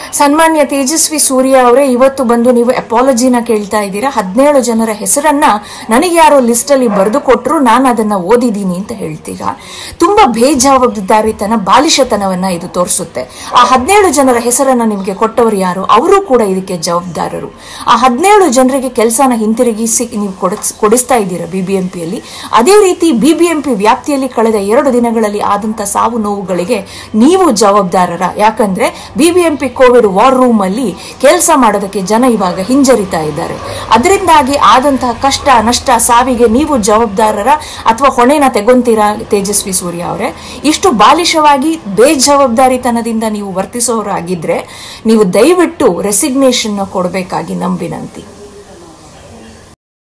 ಸನ್ಮಾನ್ಯ ತೇಜಸ್ವಿ ಸೂರ್ಯ ಅವರೇ ಇವತ್ತು ಬಂದು ನೀವು ಅಪಾಲಜಿನ ಕೇಳ್ತಾ ಇದ್ದೀರಾ ಹದಿನೇಳು ಜನರ ಹೆಸರನ್ನ ನನಗೆ ಯಾರೋ ಲಿಸ್ಟ್ ಅಲ್ಲಿ ಬರೆದು ಕೊಟ್ಟರು ನಾನು ಅದನ್ನ ಓದಿದ್ದೀನಿ ಅಂತ ಹೇಳ್ತೀರಾ ತುಂಬಾ ಬೇಜವಾಬ್ದಾರಿತನ ಬಾಲಿಶತನವನ್ನ ಇದು ತೋರಿಸುತ್ತೆ ಆ ಹದಿನೇಳು ಜನರ ಹೆಸರನ್ನ ನಿಮಗೆ ಕೊಟ್ಟವರು ಯಾರು ಅವರು ಕೂಡ ಇದಕ್ಕೆ ಜವಾಬ್ದಾರರು ಆ ಹದಿನೇಳು ಜನರಿಗೆ ಕೆಲಸನ ಹಿಂತಿರುಗಿಸಿ ನೀವು ಕೊಡಿಸ್ ಕೊಡಿಸ್ತಾ ಇದ್ದೀರಾ ಬಿಬಿಎಂಪಿಯಲ್ಲಿ ಅದೇ ರೀತಿ ಬಿಬಿಎಂಪಿ ವ್ಯಾಪ್ತಿಯಲ್ಲಿ ಕಳೆದ ಎರಡು ದಿನಗಳಲ್ಲಿ ಆದಂತ ಸಾವು ನೋವುಗಳಿಗೆ ನೀವು ಜವಾಬ್ದಾರರ ಯಾಕಂದ್ರೆ ಬಿಬಿಎಂಪಿ ಕೋವಿಡ್ ವಾರ್ ರೂಮ್ ಅಲ್ಲಿ ಕೆಲಸ ಮಾಡೋದಕ್ಕೆ ಜನ ಇವಾಗ ಹಿಂಜರಿತಾ ಇದ್ದಾರೆ ಅದರಿಂದಾಗಿ ಆದಂತಹ ಕಷ್ಟ ನಷ್ಟ ಸಾವಿಗೆ ನೀವು ಜವಾಬ್ದಾರರ ಅಥವಾ ಹೊಣೆನ ತೆಗೊಂತೀರಾ ತೇಜಸ್ವಿ ಸೂರ್ಯ ಅವರೇ ಇಷ್ಟು ಬಾಲಿಶವಾಗಿ ಬೇಜವಾಬ್ದಾರಿತನದಿಂದ ನೀವು ವರ್ತಿಸೋರಾಗಿದ್ರೆ ನೀವು ದಯವಿಟ್ಟು ರೆಸಿಗ್ನೇಷನ್ ಕೊಡಬೇಕಾಗಿ ನಂಬಿನಂತಿ